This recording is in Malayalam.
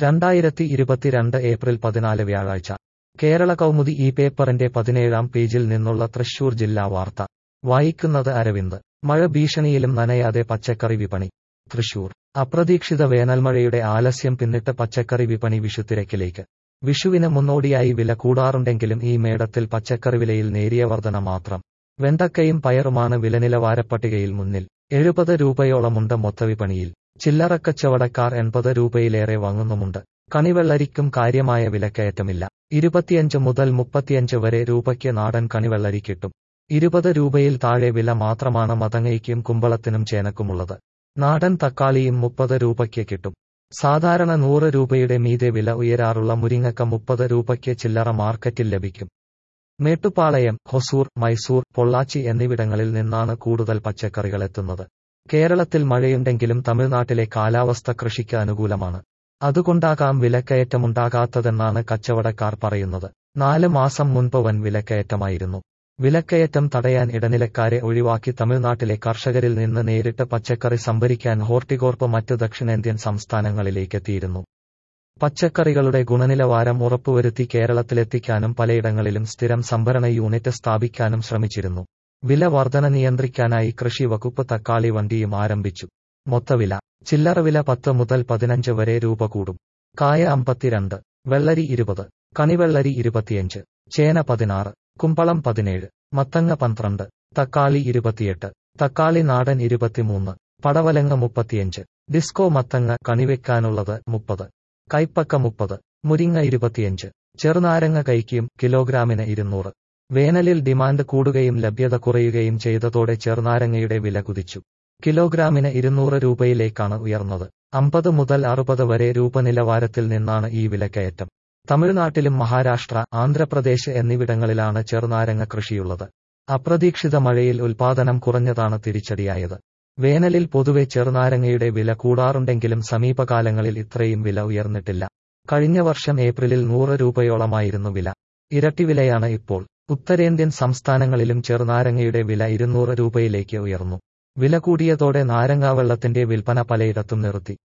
രണ്ടായിരത്തി ഇരുപത്തിരണ്ട് ഏപ്രിൽ പതിനാല് വ്യാഴാഴ്ച കേരള കൗമുദി ഈ പേപ്പറിന്റെ പതിനേഴാം പേജിൽ നിന്നുള്ള തൃശൂർ ജില്ലാ വാർത്ത വായിക്കുന്നത് അരവിന്ദ് മഴ ഭീഷണിയിലും നനയാതെ പച്ചക്കറി വിപണി തൃശൂർ അപ്രതീക്ഷിത വേനൽമഴയുടെ ആലസ്യം പിന്നിട്ട് പച്ചക്കറി വിപണി വിഷുത്തിരക്കിലേക്ക് വിഷുവിന് മുന്നോടിയായി വില കൂടാറുണ്ടെങ്കിലും ഈ മേടത്തിൽ പച്ചക്കറി വിലയിൽ നേരിയ വർധന മാത്രം വെണ്ടക്കയും പയറുമാണ് വിലനിലവാരപ്പട്ടികയിൽ മുന്നിൽ എഴുപത് രൂപയോളമുണ്ട് മൊത്തവിപണിയിൽ ചില്ലറക്കച്ചവടക്കാർ എൺപത് രൂപയിലേറെ വാങ്ങുന്നുമുണ്ട് കണിവെള്ളരിക്കും കാര്യമായ വിലക്കയറ്റമില്ല ഇരുപത്തിയഞ്ച് മുതൽ മുപ്പത്തിയഞ്ച് വരെ രൂപയ്ക്ക് നാടൻ കണിവെള്ളരി കിട്ടും ഇരുപത് രൂപയിൽ താഴെ വില മാത്രമാണ് മതങ്ങയ്ക്കും കുമ്പളത്തിനും ചേനക്കുമുള്ളത് നാടൻ തക്കാളിയും മുപ്പത് രൂപയ്ക്ക് കിട്ടും സാധാരണ നൂറ് രൂപയുടെ മീതെ വില ഉയരാറുള്ള മുരിങ്ങക്ക മുപ്പത് രൂപയ്ക്ക് ചില്ലറ മാർക്കറ്റിൽ ലഭിക്കും മേട്ടുപ്പാളയം ഹൊസൂർ മൈസൂർ പൊള്ളാച്ചി എന്നിവിടങ്ങളിൽ നിന്നാണ് കൂടുതൽ പച്ചക്കറികൾ എത്തുന്നത് കേരളത്തിൽ മഴയുണ്ടെങ്കിലും തമിഴ്നാട്ടിലെ കാലാവസ്ഥ കൃഷിക്ക് അനുകൂലമാണ് അതുകൊണ്ടാകാം വിലക്കയറ്റമുണ്ടാകാത്തതെന്നാണ് കച്ചവടക്കാർ പറയുന്നത് നാല് മാസം മുൻപ് വൻ വിലക്കയറ്റമായിരുന്നു വിലക്കയറ്റം തടയാൻ ഇടനിലക്കാരെ ഒഴിവാക്കി തമിഴ്നാട്ടിലെ കർഷകരിൽ നിന്ന് നേരിട്ട് പച്ചക്കറി സംഭരിക്കാൻ ഹോർട്ടികോർപ്പ് മറ്റ് ദക്ഷിണേന്ത്യൻ സംസ്ഥാനങ്ങളിലേക്കെത്തിയിരുന്നു പച്ചക്കറികളുടെ ഗുണനിലവാരം ഉറപ്പുവരുത്തി കേരളത്തിലെത്തിക്കാനും പലയിടങ്ങളിലും സ്ഥിരം സംഭരണ യൂണിറ്റ് സ്ഥാപിക്കാനും ശ്രമിച്ചിരുന്നു വില വർധന നിയന്ത്രിക്കാനായി കൃഷി വകുപ്പ് തക്കാളി വണ്ടിയും ആരംഭിച്ചു മൊത്തവില ചില്ലറ വില പത്ത് മുതൽ പതിനഞ്ച് വരെ രൂപ കൂടും കായ അമ്പത്തിരണ്ട് വെള്ളരി ഇരുപത് കണിവെള്ളരി ഇരുപത്തിയഞ്ച് ചേന പതിനാറ് കുമ്പളം പതിനേഴ് മത്തങ്ങ പന്ത്രണ്ട് തക്കാളി ഇരുപത്തിയെട്ട് തക്കാളി നാടൻ ഇരുപത്തിമൂന്ന് പടവലങ്ങ മുപ്പത്തിയഞ്ച് ഡിസ്കോ മത്തങ്ങ കണിവെക്കാനുള്ളത് മുപ്പത് കൈപ്പക്ക മുപ്പത് മുരിങ്ങ ഇരുപത്തിയഞ്ച് ചെറുനാരങ്ങ കൈക്കും കിലോഗ്രാമിന് ഇരുന്നൂറ് വേനലിൽ ഡിമാൻഡ് കൂടുകയും ലഭ്യത കുറയുകയും ചെയ്തതോടെ ചെറുനാരങ്ങയുടെ വില കുതിച്ചു കിലോഗ്രാമിന് ഇരുന്നൂറ് രൂപയിലേക്കാണ് ഉയർന്നത് അമ്പത് മുതൽ അറുപത് വരെ രൂപ നിലവാരത്തിൽ നിന്നാണ് ഈ വിലക്കയറ്റം തമിഴ്നാട്ടിലും മഹാരാഷ്ട്ര ആന്ധ്രാപ്രദേശ് എന്നിവിടങ്ങളിലാണ് ചെറുനാരങ്ങ കൃഷിയുള്ളത് അപ്രതീക്ഷിത മഴയിൽ ഉൽപാദനം കുറഞ്ഞതാണ് തിരിച്ചടിയായത് വേനലിൽ പൊതുവെ ചെറുനാരങ്ങയുടെ വില കൂടാറുണ്ടെങ്കിലും സമീപകാലങ്ങളിൽ ഇത്രയും വില ഉയർന്നിട്ടില്ല കഴിഞ്ഞ വർഷം ഏപ്രിലിൽ നൂറ് രൂപയോളമായിരുന്നു വില ഇരട്ടി വിലയാണ് ഇപ്പോൾ ഉത്തരേന്ത്യൻ സംസ്ഥാനങ്ങളിലും ചെറുനാരങ്ങയുടെ വില ഇരുന്നൂറ് രൂപയിലേക്ക് ഉയർന്നു വില കൂടിയതോടെ നാരങ്ങാവെള്ളത്തിന്റെ വിൽപ്പന പലയിടത്തും നിർത്തി